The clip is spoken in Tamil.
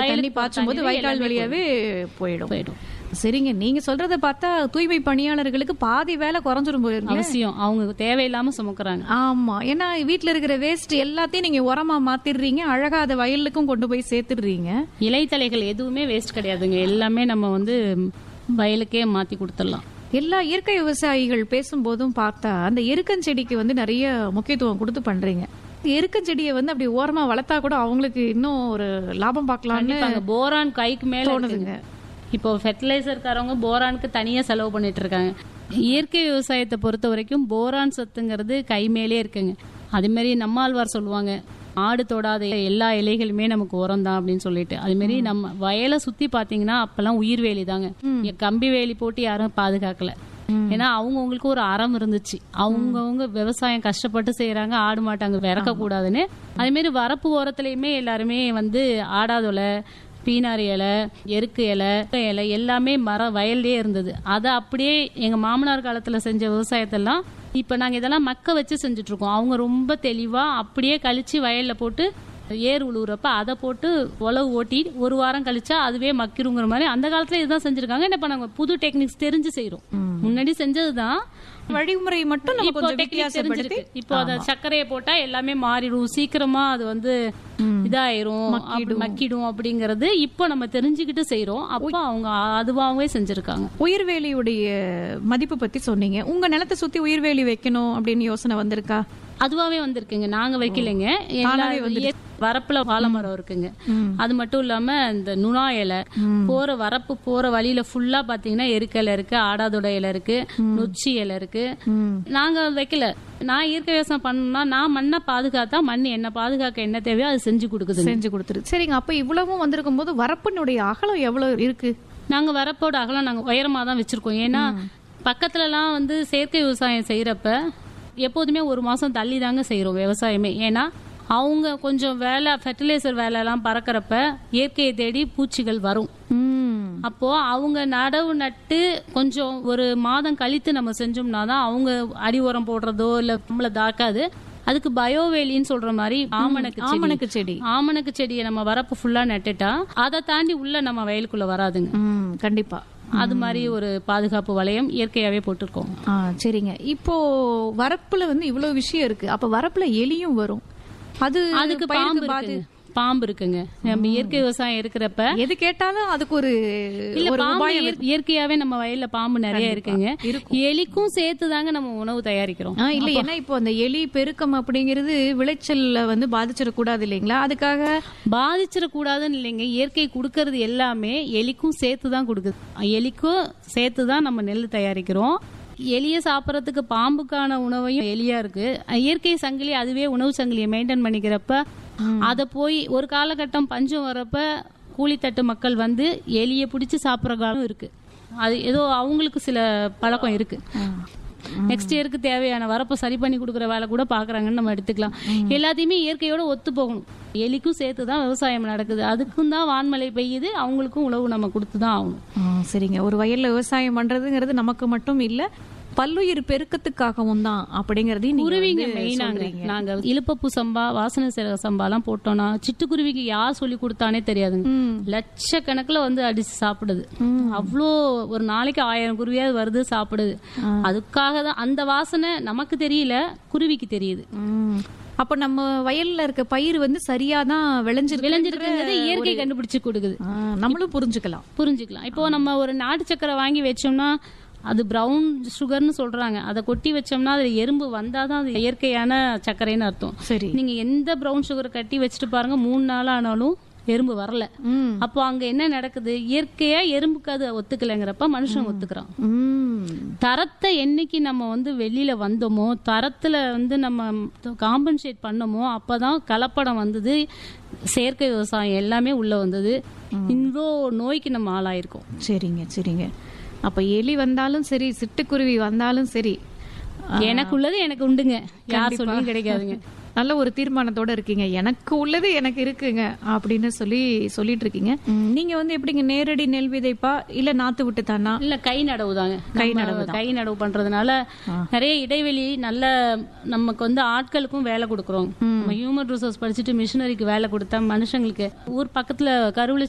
தண்ணி வயலுக்கு பாய்ச்சும் போது தண்ணி வயக்கால் எல்லாமே வழியாவே போயிடும் போயிடும் சரிங்க நீங்க சொல்றத பார்த்தா தூய்மை பணியாளர்களுக்கு பாதி வேலை குறைஞ்சிரும் போயிருங்க அவசியம் அவங்க தேவையில்லாம சுமக்குறாங்க ஆமா ஏன்னா வீட்ல இருக்கிற வேஸ்ட் எல்லாத்தையும் நீங்க உரமா மாத்திடுறீங்க அழகா அதை வயலுக்கும் கொண்டு போய் சேர்த்துடுறீங்க இலைத்தலைகள் எதுவுமே வேஸ்ட் கிடையாதுங்க எல்லாமே நம்ம வந்து வயலுக்கே மாத்தி கொடுத்துடலாம் எல்லா இயற்கை விவசாயிகள் பேசும்போதும் பார்த்தா அந்த எருக்கஞ்செடிக்கு வந்து நிறைய முக்கியத்துவம் கொடுத்து பண்றீங்க எருக்கஞ்செடியை வந்து அப்படி ஓரமா வளர்த்தா கூட அவங்களுக்கு இன்னும் ஒரு லாபம் பார்க்கலாம்னு கண்டிப்பாங்க போரான் கைக்கு மேல தோணுதுங்க. இருக்குங்க இப்போ ஃபெர்டிலைசர்காரவங்க போரானுக்கு தனியா செலவு பண்ணிட்டு இருக்காங்க இயற்கை விவசாயத்தை பொறுத்த வரைக்கும் போரான் சத்துங்கிறது கை மேலே இருக்குங்க அதே மாதிரி நம்மாழ்வார் சொல்லுவாங்க ஆடு தொடாத எல்லா இலைகளுமே நமக்கு உரம் தான் அப்படின்னு சொல்லிட்டு அதே மாதிரி நம்ம வயலை சுத்தி பாத்தீங்கன்னா அப்பெல்லாம் உயிர் வேலி தாங்க இங்க கம்பி வேலி போட்டு யாரும் பாதுகாக்கல ஏன்னா அவங்கவுங்களுக்கு ஒரு அறம் இருந்துச்சு அவங்கவுங்க விவசாயம் கஷ்டப்பட்டு செய்யறாங்க ஆடு மாட்டாங்க விறக்க கூடாதுன்னு அதே மாதிரி வரப்பு ஓரத்துலயுமே எல்லாருமே வந்து ஆடாதொலை பீனாரி இலை எருக்கு இலை இலை எல்லாமே மரம் வயல்லே இருந்தது அதை அப்படியே எங்க மாமனார் காலத்துல செஞ்ச விவசாயத்தெல்லாம் இப்ப நாங்க இதெல்லாம் மக்க வச்சு செஞ்சுட்டு இருக்கோம் அவங்க ரொம்ப தெளிவா அப்படியே கழிச்சு வயல்ல போட்டு ஏர் உழுவுறப்ப அதை போட்டு உழவு ஓட்டி ஒரு வாரம் கழிச்சா அதுவே மக்கிருங்கிற மாதிரி அந்த காலத்துல இதுதான் செஞ்சிருக்காங்க என்ன பண்ணாங்க புது டெக்னிக்ஸ் தெரிஞ்சு செய்யறோம் முன்னாடி செஞ்சதுதான் வழிமுறை மட்டும் நம்ம இப்போ கொஞ்சம் டெக்னிக் வித்தியாசப்படுத்தி தெரிஞ்சிருக்கு இப்போ அத சர்க்கரையை போட்டா எல்லாமே மாறிடும் சீக்கிரமா அது வந்து இதாயிரும் அப்படி மக்கிடும் அப்படிங்கறது இப்போ நம்ம தெரிஞ்சுக்கிட்டு செய்றோம் அப்போ அவங்க அதுவாகவே செஞ்சிருக்காங்க உயிர்வேலியுடைய மதிப்பு பத்தி சொன்னீங்க உங்க நிலத்தை சுத்தி உயிர்வேலி வைக்கணும் அப்படின்னு யோசனை வந்திருக்கா அதுவாவே வந்திருக்குங்க நாங்க வைக்கலைங்க எல்லா இய- வரப்புல வாழைமரம் இருக்குங்க அது மட்டும் இல்லாம இந்த நுணா இலை போற வரப்பு போற வழியில ஃபுல்லா பாத்தீங்கன்னா எருக்கலை இருக்கு ஆடாதொடை இலை இருக்கு நொச்சி இலை இருக்கு நாங்க வைக்கல நான் இயற்கை விவசாயம் பண்ணணும்னா நான் மண்ணை பாதுகாத்தா மண் என்ன பாதுகாக்க என்ன தேவையோ அது செஞ்சு கொடுக்குதுங்க செஞ்சு கொடுத்துரு சரிங்க அப்ப இவ்வளவும் வந்திருக்கும் போது வரப்பினுடைய அகலம் எவ்வளவு இருக்கு நாங்க வரப்போட அகலம் நாங்க உயரமா தான் வச்சிருக்கோம் ஏன்னா பக்கத்துலலாம் வந்து செயற்கை விவசாயம் செய்யறப்ப எப்போதுமே ஒரு மாசம் தள்ளி தாங்க செய்யறோம் விவசாயமே ஏன்னா அவங்க கொஞ்சம் வேலை ஃபெர்டிலைசர் வேலை எல்லாம் பறக்கறப்ப இயற்கையை தேடி பூச்சிகள் வரும் ம். அப்போ அவங்க நடவு நட்டு கொஞ்சம் ஒரு மாதம் கழித்து நம்ம செஞ்சோம்னா தான் அவங்க அடி உரம் போடுறதோ இல்ல நம்மள தாக்காது அதுக்கு பயோவேலின்னு சொல்ற மாதிரி ஆமணக்கு செடி. ஆமணக்கு செடி ஆமணக்கு செடியை நம்ம வரப்பு ஃபுல்லா நட்டுட்டா அதை தாண்டி உள்ள நம்ம வயலுக்குள்ள வராதுங்க ம், கண்டிப்பா அது மாதிரி ஒரு பாதுகாப்பு வளையம் இயற்கையாவே போட்டிருக்கோம் ஆ சரிங்க இப்போ வரப்புல வந்து இவ்வளவு விஷயம் இருக்கு அப்ப வரப்புல எலியும் வரும் அது அதுக்கு பயிருக்கு பாம்பு பாதி- இருக்குங்க பாம்பு இருக்குங்க நம்ம இயற்கை விவசாயம் இருக்கிறப்ப எது கேட்டாலும் அதுக்கு ஒரு இல்ல ஒரு பாம்பு உபாயம் இயற்- இயற்கையாவே நம்ம வயல்ல பாம்பு நிறைய இருக்குங்க எலிக்கும் சேர்த்து தாங்க நம்ம உணவு தயாரிக்கிறோம் ஆ, இல்ல ஏன்னா இப்போ அந்த எலி பெருக்கம் அப்படிங்கிறது விளைச்சல்ல வந்து பாதிச்சிடக்கூடாது இல்லைங்களா அதுக்காக பாதிச்சிடக்கூடாதுன்னு இல்லைங்க இயற்கை கொடுக்கறது எல்லாமே எலிக்கும் சேர்த்து தான் கொடுக்குது எலிக்கும் சேர்த்து தான் நம்ம நெல் தயாரிக்கிறோம் எலிய சாப்பிட்றதுக்கு பாம்புக்கான உணவையும் எலியா இருக்கு இயற்கை சங்கிலி அதுவே உணவு சங்கிலியை மெயின்டைன் பண்ணிக்கிறப்ப அதை போய் ஒரு காலகட்டம் பஞ்சம் வரப்ப கூலித்தட்டு மக்கள் வந்து எலியை பிடிச்சி சாப்பிட்ற காலம் இருக்கு அது ஏதோ அவங்களுக்கு சில பழக்கம் இருக்கு நெக்ஸ்ட் இயருக்கு தேவையான வரப்பை சரி பண்ணி கொடுக்குற வேலை கூட பாக்குறாங்கன்னு நம்ம எடுத்துக்கலாம் எல்லாத்தையுமே இயற்கையோட ஒத்து போகணும் எலிக்கும் சேர்த்து தான் விவசாயம் நடக்குது அதுக்கும் தான் வான்மழை பெய்யுது அவங்களுக்கும் உழவு நம்ம கொடுத்து தான் ஆகணும் ஆ, சரிங்க ஒரு வயல்ல விவசாயம் பண்றதுங்கிறது நமக்கு மட்டும் இல்ல பல்லுயிர் பெருக்கத்துக்காகவும் தான் அப்படிங்கறதையும் நீங்க குருவிங்க வந்து மெயினாங்க சொல்றீங்க. நாங்க இழுப்பப்பூ சம்பா வாசனை சீரக சம்பாலாம் போட்டோம்னா சிட்டுக்குருவிக்கு யார் சொல்லி கொடுத்தானே தெரியாதுங்க ம். லட்சக்கணக்குல வந்து அடிச்சு சாப்பிடுது அவ்வளோ ஒரு நாளைக்கு ஆயிரம் குருவியாவது வருது சாப்பிடுது அதுக்காக தான் அந்த வாசனை நமக்கு தெரியல குருவிக்கு தெரியுது ம். அப்ப நம்ம வயல்ல இருக்க பயிர் வந்து சரியாதான் விளைஞ்சிருக்கு விளைஞ்சிருக்குங்கிறது இயற்கை கண்டுபிடிச்சு கொடுக்குது நம்மளும் புரிஞ்சுக்கலாம் புரிஞ்சுக்கலாம் இப்போ நம்ம ஒரு நாட்டு சக்கரை வாங்கி வச்சோம்னா அது பிரவுன் சுகர்னு சொல்றாங்க அதை கொட்டி வச்சோம்னா அது எறும்பு வந்தாதான் அது இயற்கையான சர்க்கரைன்னு அர்த்தம் சரி நீங்க எந்த பிரவுன் சுகர் கட்டி வச்சுட்டு பாருங்க மூணு நாள் ஆனாலும் எறும்பு வரல ம். அப்போ அங்க என்ன நடக்குது இயற்கையா எறும்புக்கு அது ஒத்துக்கலைங்கிறப்ப மனுஷன் ஒத்துக்கிறான் ம். தரத்தை என்னைக்கு நம்ம வந்து வெளியில வந்தோமோ தரத்துல வந்து நம்ம காம்பன்சேட் பண்ணோமோ அப்பதான் கலப்படம் வந்தது செயற்கை விவசாயம் எல்லாமே உள்ள வந்தது இவ்வளோ நோய்க்கு நம்ம ஆளாயிருக்கோம் சரிங்க சரிங்க அப்ப எலி வந்தாலும் சரி சிட்டுக்குருவி வந்தாலும் சரி எனக்குள்ளது எனக்கு உண்டுங்க யார் சொல்லியும் கிடைக்காதுங்க நல்ல ஒரு தீர்மானத்தோட இருக்கீங்க எனக்கு உள்ளது எனக்கு இருக்குங்க அப்படின்னு சொல்லி சொல்லிட்டு இருக்கீங்க ம், நீங்க வந்து எப்படிங்க நேரடி நெல் விதைப்பா இல்ல நாத்து விட்டு தானா இல்ல கை நடவு தாங்க கை நம்ம நடவு கை நடவு பண்றதுனால நிறைய இடைவெளி நல்ல நமக்கு வந்து ஆட்களுக்கும் வேலை கொடுக்குறோம் நம்ம ஹியூமன் ரிசோர்ஸ் படிச்சுட்டு மிஷினரிக்கு வேலை கொடுத்தா மனுஷங்களுக்கு ஊர் பக்கத்துல கருவிழி